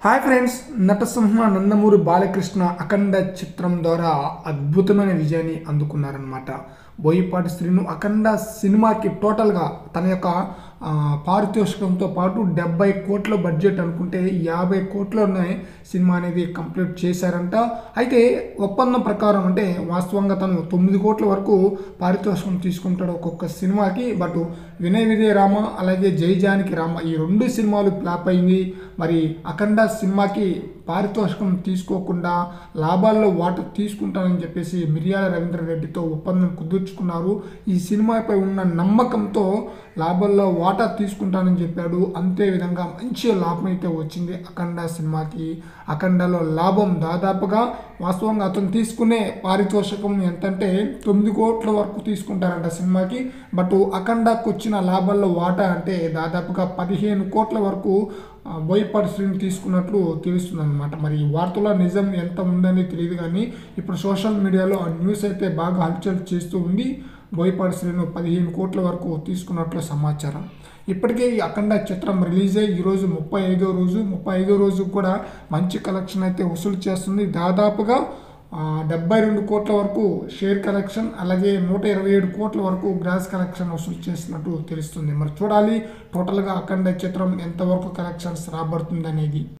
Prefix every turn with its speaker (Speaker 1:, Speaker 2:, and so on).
Speaker 1: hi friends Natasimha Nandamuri Balakrishna Akhanda చిత్రం ద్వారా అద్భుతమైన విజయాన్ని అందుకున్నారనమాట బోయపాటి శ్రీను అఖండ సినిమాకి టోటల్గా తన యొక్క ఆ, పారితోషికంతో పాటు డెబ్బై కోట్ల బడ్జెట్ అనుకుంటే యాభై కోట్లనే సినిమా అనేది కంప్లీట్ చేశారంట అయితే ఒప్పందం ప్రకారం అంటే వాస్తవంగా తను తొమ్మిది కోట్ల వరకు పారితోషికం తీసుకుంటాడు ఒక్కొక్క సినిమాకి బట్ వినయ్ విజయ రామ అలాగే జై జానకి రామ ఈ రెండు సినిమాలు ఫ్లాప్ అయింది మరి అఖండ సినిమాకి పారితోషికం తీసుకోకుండా లాభాల్లో వాటర్ తీసుకుంటానని చెప్పేసి మిర్యాల రవీంద్ర రెడ్డితో ఒప్పందం కుదుర్చుకున్నారు ఈ సినిమాపై ఉన్న నమ్మకంతో లాభాల్లో వాటా తీసుకుంటానని చెప్పాడు అంతే విధంగా మంచి లాభం అయితే వచ్చింది అఖండ సినిమాకి అఖండలో లాభం దాదాపుగా వాస్తవంగా అతను తీసుకునే పారితోషికం ఎంతంటే తొమ్మిది కోట్ల వరకు తీసుకుంటారంట సినిమాకి బట్ అఖండకు వచ్చిన లాభాల్లో వాటా అంటే దాదాపుగా పదిహేను కోట్ల వరకు ఆ, బోయపాటి శ్రీని తీసుకున్నట్లు తెలుస్తుంది అనమాట మరి ఈ వార్తలో నిజం ఎంత ఉందని తెలియదు కానీ ఇప్పుడు సోషల్ మీడియాలో ఆ న్యూస్ అయితే బాగా హల్చల్ చేస్తూ ఉంది బోయపాటి శ్రీను పదిహేను కోట్ల వరకు తీసుకున్నట్లు సమాచారం ఇప్పటికే ఈ అఖండ చిత్రం రిలీజ్ అయ్యి ఈరోజు ముప్పై ఐదో రోజు ముప్పై ఐదో రోజు కూడా మంచి కలెక్షన్ అయితే వసూలు చేస్తుంది దాదాపుగా ఆ, డెబ్బై రెండు కోట్ల వరకు షేర్ కలెక్షన్ అలాగే నూట ఇరవై ఏడు కోట్ల వరకు గ్రాస్ కలెక్షన్ వసూలు చేసినట్టు తెలుస్తుంది మరి చూడాలి టోటల్గా అఖండ చిత్రం ఎంతవరకు కలెక్షన్స్ రాబడుతుంది అనేది